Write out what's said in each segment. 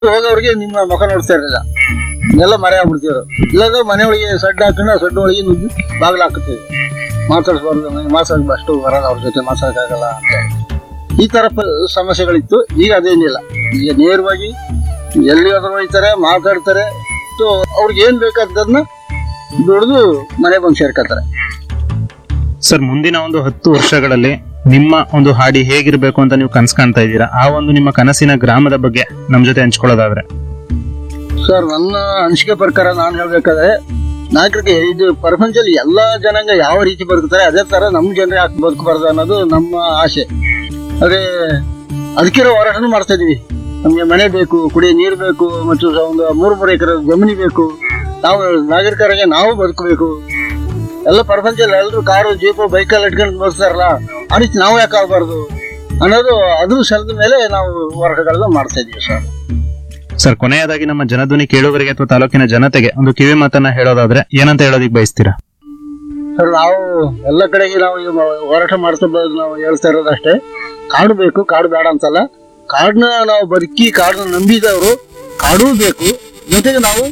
ಹೋಗೋರಿಗೆ ನಿಮ್ಮ ಮುಖ ನೋಡ್ತಾ ಇರಲಿಲ್ಲ ಎಲ್ಲ ಮರೆ ಆಗ್ಬಿಡ್ತಿದ್ರು ಇಲ್ಲಾಂದ್ರೆ ಮನೆ ಒಳಗೆ ಸಡ್ಡು ಹಾಕೊಂಡು ಆ ಸಡ್ಡು ಒಳಗೆ ನುಗ್ಗಿ ಬಾಗಿಲು ಹಾಕುತ್ತೀವಿ ಮಾತಾಡಿಸ್ಬಾರ್ದು ನನಗೆ ಮಾತಾಡ್ ಅಷ್ಟು ಬರಲ್ಲ ಅವ್ರ ಜೊತೆ ಮಾತಾಡಕ್ಕಾಗಲ್ಲ ಅಂತ ಈ ತರ ಪ- ಸಮಸ್ಯೆಗಳಿತ್ತು ಈಗ ಅದೇನಿಲ್ಲ ಈಗ ನೇರವಾಗಿ ಎಲ್ಲಿ ಹೋದ್ರು ಹೋಯ್ತಾರೆ ಮಾತಾಡ್ತಾರೆ ಸೊ ಅವ್ರಿಗೆ ಏನ್ ಬೇಕಾದದನ್ನ ದುಡಿದು ಮನೆ ಬಂದು ಸೇರ್ಕೊತಾರೆ ಸರ್ ಮುಂದಿನ ಒಂದು ಹತ್ತು ವರ್ಷಗಳಲ್ಲಿ ನಿಮ್ಮ ಒಂದು ಹಾಡಿ ಹೇಗಿರ್ಬೇಕು ಅಂತ ನೀವು ಕನ್ಸ್ ಕಾಣ್ತಾ ಇದ್ದೀರಾ ಆ ಒಂದು ನಿಮ್ಮ ಕನಸಿನ ಗ್ರಾಮದ ಬಗ್ಗೆ ನಮ್ ಜೊತೆ ಹಂಚ್ಕೊಳ್ಳೋದಾದ್ರೆ ಸರ್ ನನ್ನ ಅನಿಸಿಕೆ ಪ್ರಕಾರ ನಾನು ಹೇಳ್ಬೇಕಾದ್ರೆ ನಾಗರಿಕ ಇದು ಪ್ರಪಂಚದಲ್ಲಿ ಎಲ್ಲಾ ಜನಾಂಗ ಯಾವ ರೀತಿ ಬದುಕ್ತಾರೆ ಅದೇ ತರ ನಮ್ಮ ಜನರೇ ಯಾಕೆ ಬದುಕಬಾರ್ದು ಅನ್ನೋದು ನಮ್ಮ ಆಸೆ ಅದೇ ಅದಕ್ಕಿರೋ ಹೋರಾಟನೂ ಮಾಡ್ತಾ ಇದೀವಿ ನಮಗೆ ಮನೆ ಬೇಕು ಕುಡಿಯೋ ನೀರು ಬೇಕು ಮತ್ತು ಒಂದು ಮೂರು ಮೂರು ಎಕರೆ ಜಮೀನು ಬೇಕು ನಾವು ನಾಗರಿಕರಿಗೆ ನಾವು ಬದುಕಬೇಕು ಎಲ್ಲ ಪ್ರಪಂಚದಲ್ಲಿ ಎಲ್ಲರೂ ಕಾರು ಜೀಪು ಬೈಕಲ್ಲಿ ಇಟ್ಕೊಂಡು ಬದುಕ್ತಾರಲ್ಲ ಆ ರೀತಿ ನಾವು ಯಾಕೆ ಆಗಬಾರ್ದು ಅನ್ನೋದು ಅದ್ರ ಸಲದ ಮೇಲೆ ನಾವು ಹೋರಾಟಗಳನ್ನ ಮಾಡ್ತಾ ಇದೀವಿ ಸರ್ ಸರ್ ಕೊನೆಯದಾಗಿ ನಮ್ಮ ಜನಧ್ವನಿ ಕೇಳುಗರಿಗೆ ಅಥವಾ ತಾಲೂಕಿನ ಜನತೆಗೆ ಒಂದು ಕಿವಿ ಮಾತನ್ನ ಹೇಳೋದಾದ್ರೆ ಏನಂತ ಹೇಳೋದಿಕ್ ಬಯಸ್ತೀರಾ ಸರ್ ನಾವು ಎಲ್ಲ ಕಡೆಗೆ ನಾವು ಈಗ ಹೋರಾಟ ಮಾಡ್ತಾ ಬರೋದು ನಾವು ಹೇಳ್ತಾ ಇರೋದಷ್ಟೇ ಕಾಡು ಬೇಕು ಕಾಡು ಬೇಡ ಅಂತಲ್ಲ ಕಾಡನ್ನ ನಾವು ಬದುಕಿ ಕಾಡನ್ನ ನಂಬಿದವರು ಕಾಡೂ ಬೇಕು ಜೊತೆಗೆ ನಾವು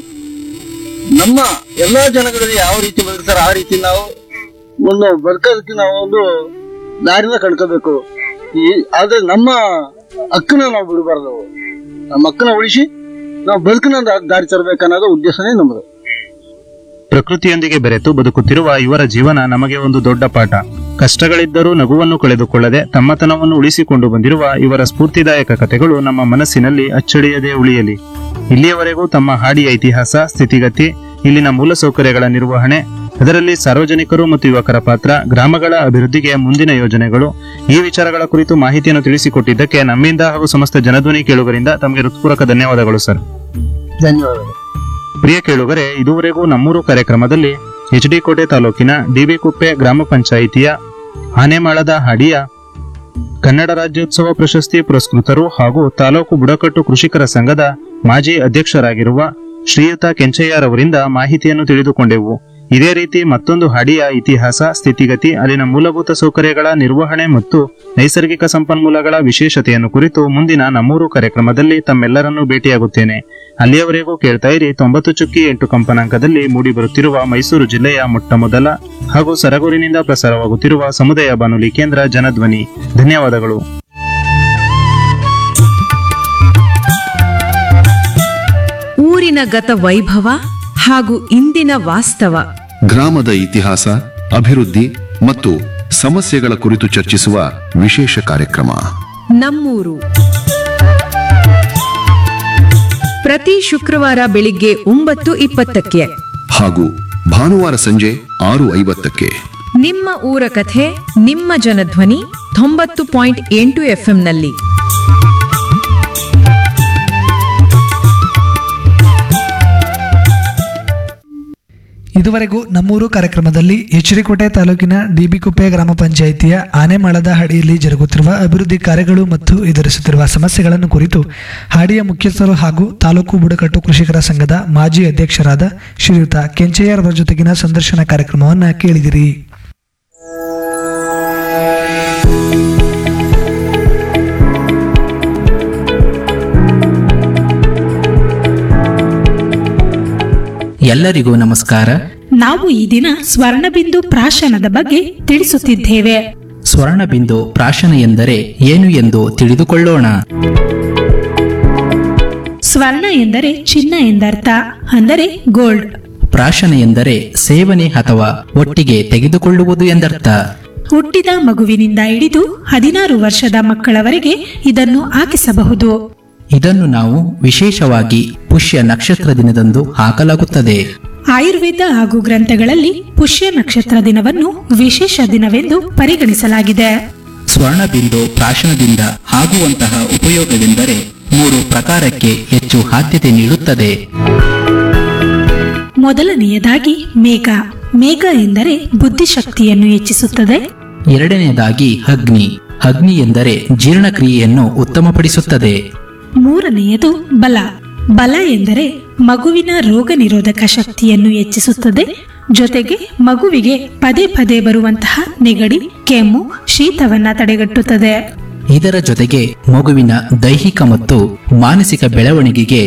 ನಮ್ಮ ಎಲ್ಲಾ ಜನಗಳಲ್ಲಿ ಯಾವ ರೀತಿ ಬದುಕ್ತಾರೆ ಆ ರೀತಿ ನಾವು ಒಂದು ಬದುಕೋದಕ್ಕೆ ನಾವು ಒಂದು ದಾರಿನ ಕಂಡ್ಕೋಬೇಕು ಈ ಆದ್ರೆ ನಮ್ಮ ಹಕ್ಕನ್ನ ನಾವು ಬಿಡಬಾರ್ದು ನಮ್ಮ ಹಕ್ಕನ್ನ ಉಳಿಸಿ ನಾವು ಬದುಕನ್ನ ದಾ- ದಾರಿ ತರಬೇಕನ್ನೋದು ಉದ್ದೇಶನೇ ನಮ್ಮದು ಪ್ರಕೃತಿಯೊಂದಿಗೆ ಬೆರೆತು ಬದುಕುತ್ತಿರುವ ಇವರ ಜೀವನ ನಮಗೆ ಒಂದು ದೊಡ್ಡ ಪಾಠ ಕಷ್ಟಗಳಿದ್ದರೂ ನಗುವನ್ನು ಕಳೆದುಕೊಳ್ಳದೆ ತಮ್ಮತನವನ್ನು ಉಳಿಸಿಕೊಂಡು ಬಂದಿರುವ ಇವರ ಸ್ಫೂರ್ತಿದಾಯಕ ಕಥೆಗಳು ನಮ್ಮ ಮನಸ್ಸಿನಲ್ಲಿ ಅಚ್ಚಳಿಯದೆ ಉಳಿಯಲಿ ಇಲ್ಲಿಯವರೆಗೂ ತಮ್ಮ ಹಾಡಿಯ ಇತಿಹಾಸ ಸ್ಥಿತಿಗತಿ ಇಲ್ಲಿನ ಮೂಲಸೌಕರ್ಯಗಳ ನಿರ್ವಹಣೆ ಅದರಲ್ಲಿ ಸಾರ್ವಜನಿಕರು ಮತ್ತು ಯುವಕರ ಪಾತ್ರ ಗ್ರಾಮಗಳ ಅಭಿವೃದ್ಧಿಗೆ ಮುಂದಿನ ಯೋಜನೆಗಳು ಈ ವಿಚಾರಗಳ ಕುರಿತು ಮಾಹಿತಿಯನ್ನು ತಿಳಿಸಿಕೊಟ್ಟಿದ್ದಕ್ಕೆ ನಮ್ಮಿಂದ ಹಾಗೂ ಸಮಸ್ತ ಜನಧ್ವನಿ ಕೇಳುಗರಿಂದ ತಮಗೆ ಹೃತ್ಪೂರ್ವಕ ಧನ್ಯವಾದಗಳು ಸರ್ ಧನ್ಯವಾದಗಳು ಪ್ರಿಯ ಕೇಳುಗರೆ ಇದುವರೆಗೂ ನಮ್ಮೂರು ಕಾರ್ಯಕ್ರಮದಲ್ಲಿ ಎಚ್ ಡಿ ಕೋಟೆ ತಾಲೂಕಿನ ಡಿಬಿ ಕುಪ್ಪೆ ಗ್ರಾಮ ಪಂಚಾಯಿತಿಯ ಆನೆಮಾಳದ ಹಾಡಿಯ ಕನ್ನಡ ರಾಜ್ಯೋತ್ಸವ ಪ್ರಶಸ್ತಿ ಪುರಸ್ಕೃತರು ಹಾಗೂ ತಾಲೂಕು ಬುಡಕಟ್ಟು ಕೃಷಿಕರ ಸಂಘದ ಮಾಜಿ ಅಧ್ಯಕ್ಷರಾಗಿರುವ ಶ್ರೀಯುತ ಕೆಂಚಯ್ಯರವರಿಂದ ಮಾಹಿತಿಯನ್ನು ತಿಳಿದುಕೊಂಡೆವು ಇದೇ ರೀತಿ ಮತ್ತೊಂದು ಹಾಡಿಯ ಇತಿಹಾಸ ಸ್ಥಿತಿಗತಿ ಅಲ್ಲಿನ ಮೂಲಭೂತ ಸೌಕರ್ಯಗಳ ನಿರ್ವಹಣೆ ಮತ್ತು ನೈಸರ್ಗಿಕ ಸಂಪನ್ಮೂಲಗಳ ವಿಶೇಷತೆಯನ್ನು ಕುರಿತು ಮುಂದಿನ ನಮ್ಮೂರು ಕಾರ್ಯಕ್ರಮದಲ್ಲಿ ತಮ್ಮೆಲ್ಲರನ್ನೂ ಭೇಟಿಯಾಗುತ್ತೇನೆ ಅಲ್ಲಿಯವರೆಗೂ ಕೇಳ್ತಾ ಇರಿ ತೊಂಬತ್ತು ಚುಕ್ಕಿ ಎಂಟು ಕಂಪನಾಂಕದಲ್ಲಿ ಮೂಡಿಬರುತ್ತಿರುವ ಮೈಸೂರು ಜಿಲ್ಲೆಯ ಮೊಟ್ಟಮೊದಲ ಹಾಗೂ ಸರಗೂರಿನಿಂದ ಪ್ರಸಾರವಾಗುತ್ತಿರುವ ಸಮುದಾಯ ಬಾನುಲಿ ಕೇಂದ್ರ ಜನಧ್ವನಿ ಧನ್ಯವಾದಗಳು ಊರಿನ ಗತ ವೈಭವ ಹಾಗೂ ಇಂದಿನ ವಾಸ್ತವ ಗ್ರಾಮದ ಇತಿಹಾಸ ಅಭಿವೃದ್ಧಿ ಮತ್ತು ಸಮಸ್ಯೆಗಳ ಕುರಿತು ಚರ್ಚಿಸುವ ವಿಶೇಷ ಕಾರ್ಯಕ್ರಮ ನಮ್ಮೂರು ಪ್ರತಿ ಶುಕ್ರವಾರ ಬೆಳಿಗ್ಗೆ ಒಂಬತ್ತು ಇಪ್ಪತ್ತಕ್ಕೆ ಹಾಗೂ ಭಾನುವಾರ ಸಂಜೆ ಆರು ಐವತ್ತಕ್ಕೆ ನಿಮ್ಮ ಊರ ಕಥೆ ನಿಮ್ಮ ಜನಧ್ವನಿ ತೊಂಬತ್ತು ಪಾಯಿಂಟ್ ಎಂಟು ಎಫ್ಎಂನಲ್ಲಿ ಇದುವರೆಗೂ ನಮ್ಮೂರು ಕಾರ್ಯಕ್ರಮದಲ್ಲಿ ಎಚ್ಚರಿಕೋಟೆ ತಾಲೂಕಿನ ಡಿಬಿಕುಪ್ಪೆ ಗ್ರಾಮ ಪಂಚಾಯಿತಿಯ ಆನೆಮಾಳದ ಹಾಡಿಯಲ್ಲಿ ಜರುಗುತ್ತಿರುವ ಅಭಿವೃದ್ಧಿ ಕಾರ್ಯಗಳು ಮತ್ತು ಎದುರಿಸುತ್ತಿರುವ ಸಮಸ್ಯೆಗಳನ್ನು ಕುರಿತು ಹಾಡಿಯ ಮುಖ್ಯಸ್ಥರು ಹಾಗೂ ತಾಲೂಕು ಬುಡಕಟ್ಟು ಕೃಷಿಕರ ಸಂಘದ ಮಾಜಿ ಅಧ್ಯಕ್ಷರಾದ ಶ್ರೀಯುತ ಕೆಂಚಯ್ಯರವರ ಜೊತೆಗಿನ ಸಂದರ್ಶನ ಕಾರ್ಯಕ್ರಮವನ್ನು ಕೇಳಿದಿರಿ ಎಲ್ಲರಿಗೂ ನಮಸ್ಕಾರ ನಾವು ಈ ದಿನ ಸ್ವರ್ಣಬಿಂದು ಪ್ರಾಶನದ ಬಗ್ಗೆ ತಿಳಿಸುತ್ತಿದ್ದೇವೆ ಸ್ವರ್ಣಬಿಂದು ಪ್ರಾಶನ ಎಂದರೆ ಏನು ಎಂದು ತಿಳಿದುಕೊಳ್ಳೋಣ ಸ್ವರ್ಣ ಎಂದರೆ ಚಿನ್ನ ಎಂದರ್ಥ ಅಂದರೆ ಗೋಲ್ಡ್ ಪ್ರಾಶನ ಎಂದರೆ ಸೇವನೆ ಅಥವಾ ಒಟ್ಟಿಗೆ ತೆಗೆದುಕೊಳ್ಳುವುದು ಎಂದರ್ಥ ಹುಟ್ಟಿದ ಮಗುವಿನಿಂದ ಹಿಡಿದು ಹದಿನಾರು ವರ್ಷದ ಮಕ್ಕಳವರೆಗೆ ಇದನ್ನು ಹಾಕಿಸಬಹುದು ಇದನ್ನು ನಾವು ವಿಶೇಷವಾಗಿ ಪುಷ್ಯ ನಕ್ಷತ್ರ ದಿನದಂದು ಹಾಕಲಾಗುತ್ತದೆ ಆಯುರ್ವೇದ ಹಾಗೂ ಗ್ರಂಥಗಳಲ್ಲಿ ಪುಷ್ಯ ನಕ್ಷತ್ರ ದಿನವನ್ನು ವಿಶೇಷ ದಿನವೆಂದು ಪರಿಗಣಿಸಲಾಗಿದೆ ಸ್ವರ್ಣಬಿಂದು ಪ್ರಾಶನದಿಂದ ಆಗುವಂತಹ ಉಪಯೋಗವೆಂದರೆ ಮೂರು ಪ್ರಕಾರಕ್ಕೆ ಹೆಚ್ಚು ಆದ್ಯತೆ ನೀಡುತ್ತದೆ ಮೊದಲನೆಯದಾಗಿ ಮೇಘ ಮೇಘ ಎಂದರೆ ಬುದ್ಧಿಶಕ್ತಿಯನ್ನು ಹೆಚ್ಚಿಸುತ್ತದೆ ಎರಡನೆಯದಾಗಿ ಅಗ್ನಿ ಅಗ್ನಿ ಎಂದರೆ ಜೀರ್ಣಕ್ರಿಯೆಯನ್ನು ಉತ್ತಮಪಡಿಸುತ್ತದೆ ಮೂರನೆಯದು ಬಲ ಬಲ ಎಂದರೆ ಮಗುವಿನ ರೋಗ ನಿರೋಧಕ ಶಕ್ತಿಯನ್ನು ಹೆಚ್ಚಿಸುತ್ತದೆ ಜೊತೆಗೆ ಮಗುವಿಗೆ ಪದೇ ಪದೇ ಬರುವಂತಹ ನೆಗಡಿ ಕೆಮ್ಮು ಶೀತವನ್ನ ತಡೆಗಟ್ಟುತ್ತದೆ ಇದರ ಜೊತೆಗೆ ಮಗುವಿನ ದೈಹಿಕ ಮತ್ತು ಮಾನಸಿಕ ಬೆಳವಣಿಗೆಗೆ